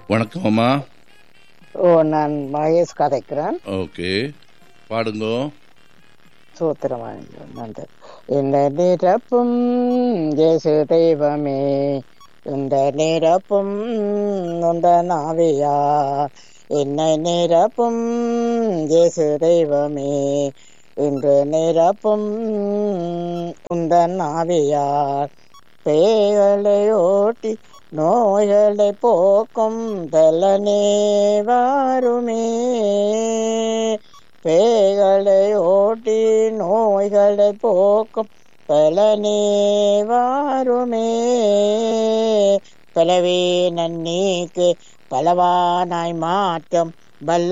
வணக்கம் அம்மா ஓ நான் மகேஷ் கதைக்கிறேன் ஓகே பாடுங்கோ சூத்திரமாக நன்றி இந்த நிரப்பும் ஜேசு தெய்வமே இந்த நிரப்பும் இந்த நாவியா என்னை நிரப்பும் ஜேசு தெய்வமே இன்று நிரப்பும் உந்த நாவியார் பேய்களை ஓட்டி நோய்களை போக்கும் தலனே வாருமே பேய்களை ஓட்டி நோய்களை போக்கும் பலனே வாருமே பலவே நன்னீக்கு பலவானாய் மாற்றம் வல்ல